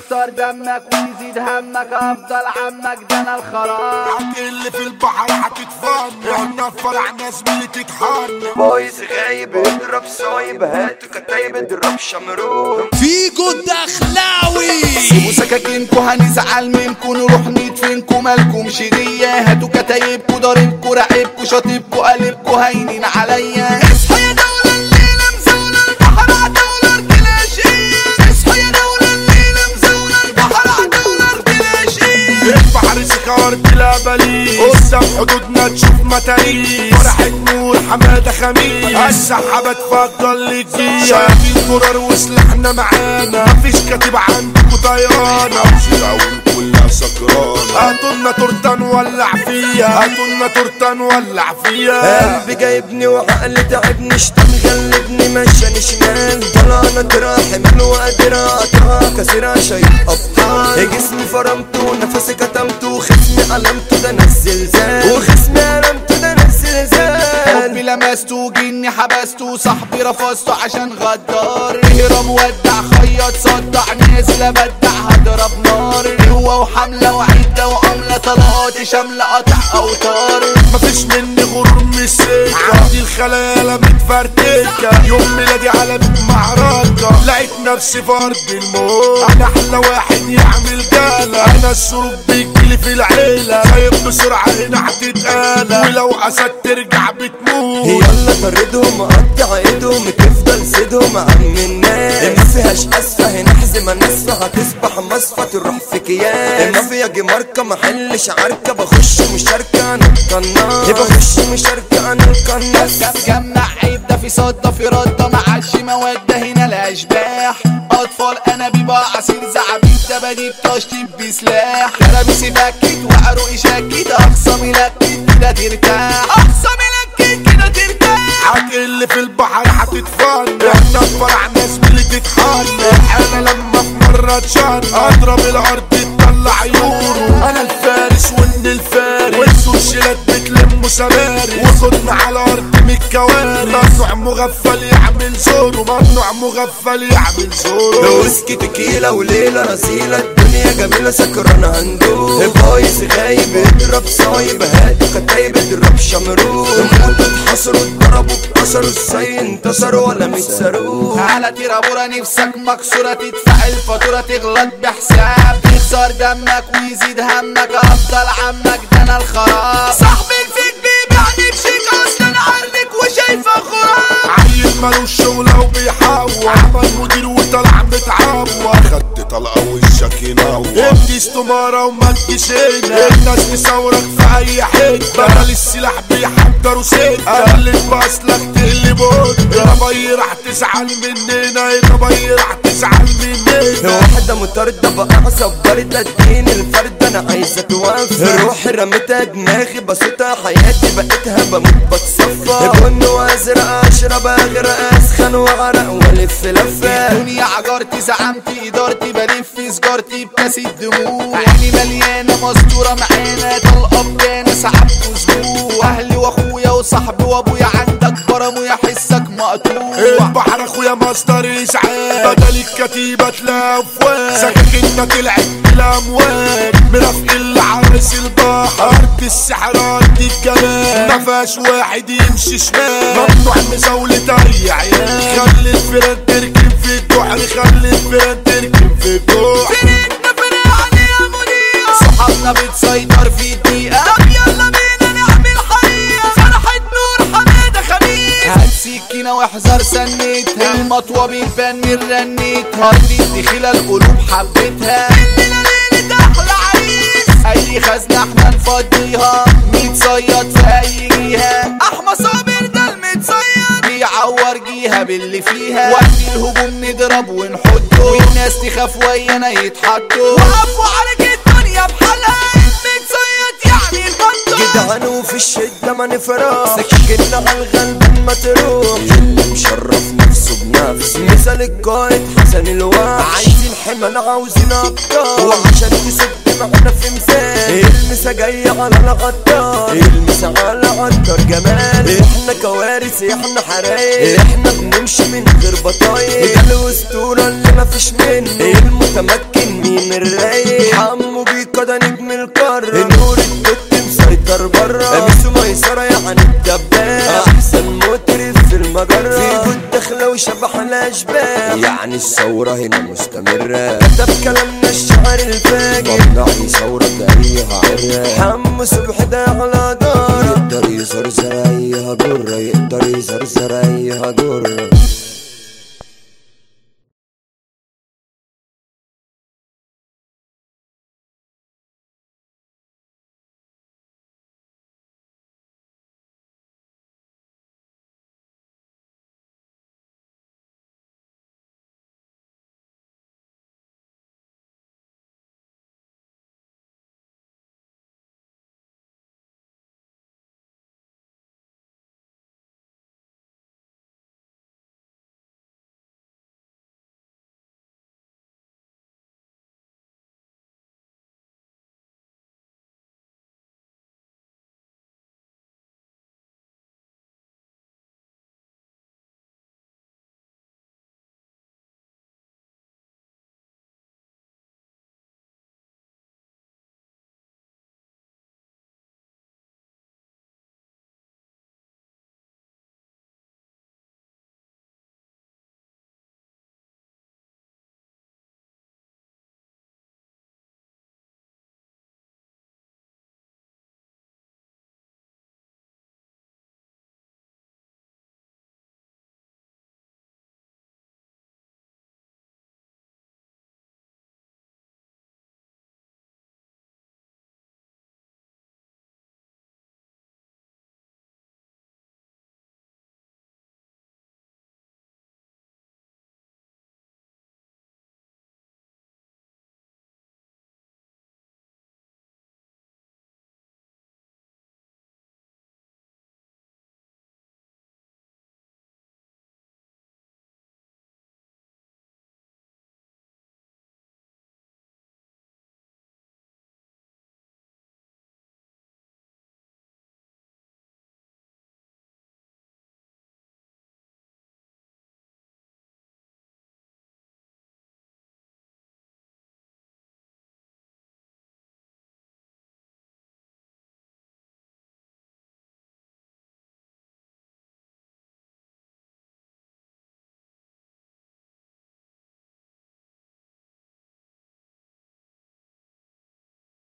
يخسر دمك ويزيد همك افضل عمك ده انا الخلاص اللي في البحر هتتفن احنا فرعنا زميلي تتحن بايظ غايب اضرب صايب هاتوا كتايب اضرب شمرون فيجو الدخلاوي سيبوا سكاكينكو هنزعل منكو نروح ندفنكو مالكمش ديا هاتوا كتايبكو ضاربكو راقبكو شاطبكو قلبكو هاينين عليا اصحى يا دولة الليلة مزولة البحر عدولة ارتلاشية اصحى يا دولة الليلة مزولة البحر عدولة ارتلاشية البحر سكار بلا بليل قدام حدودنا تشوف متاريس فرحة نور حمادة خميس السحابة تفضل للجيش شايفين قرار وسلاحنا معانا مفيش كاتب عندكوا طيانة العون كلها سكرانة هاتولنا تورتة نولع فيها هاتولنا تورتة نولع فيها قلبي جايبني وعقلي تعبني شتم غلبني مشاني شمال طلعنا تراحم من وقادر اقطع كسرة شيء ابطال جسمي فرمته نفسي كتمته خصمي علمته ده ناس زلزال وخصمي علمته ده ناس زلزال حبي لمسته جني حبسته صاحبي رفضته عشان غدار هرم ودع خيط صدع نازل ابدع هضرب نار هو وحملة وعدة وعملة طلقاتي شاملة قطع اوتار مفيش مني غرور من السكة عندي الخلايا متفرتكة يوم ميلادي علامة معركة لقيت نفسي في أرض الموت أنا أحلى واحد يعمل جالة أنا الشروب بيجيلي في العيلة سايب بسرعة هنا هتتقالى ولو أسد ترجع بتموت يلا طردهم قطع ايدهم تفضل سيدهم عم الناس ما فيهاش اسفه هنا حزمه ناسفه هتصبح مصفى تروح في كياس ما فيها جماركه ما حلش عركه بخش مشاركه انا القناص بخش مشاركه انا القناص جمع عيب ده في صدى في ردة ما عادش مودة هنا الاشباح اطفال انابيب عصير زعبيب دباديب تشطيب بسلاح كرابيسي فكت وعروقي شكت اخصامي لكت كده ترتاح اخصامي لكت كده ترتاح اللي في البحر هتتفن احنا فرعنا زميلي تتحن انا لما في مرة اتشن اضرب الارض تطلع يورو انا الفارس وان الفارس وانتوا الشلات بتلموا سماري وخدنا على الارض من الكوارث ممنوع مغفل يعمل زورو ممنوع مغفل يعمل زورو ويسكي تكيلة وليلة رسيلة الدنيا جميلة سكرانة هندوب بايظ غايب اضرب صايب هاتوا كتايب اضرب شمرون موتوا اتحصروا اتضربوا اتكسروا ازاي انتصروا ولا متسروه على تيرابورا نفسك مكسورة تدفع الفاتورة تغلط بحساب تخسر دمك ويزيد همك افضل عمك ده انا الخراب صاحبي الفيك بيبيعني بشيك اصلا عرضك وشايفه خراب عيل مالوش شغلة وبيحور عمل مدير وطلع متعور خدت طلقة وشك ينور ابني استمارة وما تجيش هنا الناس تصورك في اي حتة بدل السلاح بيحضروا ستة قلت باصلك تقلب يا باي راح تزعل مننا يا باي راح تزعل مننا واحدة مطاردة بقى صبرت اديني الفرد انا عايزة توفى روحي رميتها دماغي بسيطة حياتي بقيتها بموت بتصفى بن وازرق اشرب اغرق اسخن واغرق والف لفة دنيا عجرتي زعمتي ادارتي بلف سجارتي بكاس الدموع عيني مليانه مستوره معانا طلقه بدانا سحبت اسبوع اهلي واخويا وصاحبي وابويا عندك برم ويحسك مقطوع البحر اخويا مصدر ازعاج بدل الكتيبة تلفوان سكاكيننا طلعت بلا امواج مرافق العرس البحر ارض السحر ارض الجمال مفيهاش واحد يمشي شمال ممنوع مزاولة اي عيال خلي الفيران تركب في الجحر خلي الفيران تركب في الجحر فرقنا فرقنا يا مدير صحابنا بتسيطر في دقيقة طب يلا بينا نعمل حقيقة فرحة نور حمادة خميس هات سكينة واحذر سنتها المطوة بيبان من رنتها ارض الدخيلة القلوب حبتها الليلة ليلة احلى عريس اي خزنة احنا نفضيها متصيد في اي جهة احمى صابر ده المتصيد بيعور جيها باللي فيها وقت الهجوم نضرب ونحطه والناس تخاف ويانا يتحطوا وقفوا على الدنيا بحالها متصيد يعني البطل جدعان وفي الشدة ما نفرح سككنا على الغلب ما تروح اللي مشرف نفسه بنفسه مثل القائد حسن الواح عايزين حمل عاوزين ابطال وعشان تسد معنا في مثال المسا جاية على الغدار المسا على عطر جمال احنا كوارث احنا حرايق احنا بنمشي من غير بطايق ده الاسطورة اللي مفيش منه المتمكن مين ميم الرايق حمو بيكا ده نجم القارة نور التوت مسيطر برا ميسو ميسرة يعني الدباب احسن مطرب في المجرة في جود داخلة وشبح الاشباح يعني الثورة هنا مستمرة كتب كلامنا الشعر الفاجر ممنوع ثورة تاريخ عرة حمو صبح ده على دار يقدر يزرزر اي هجرة يقدر يزرزر اي هجرة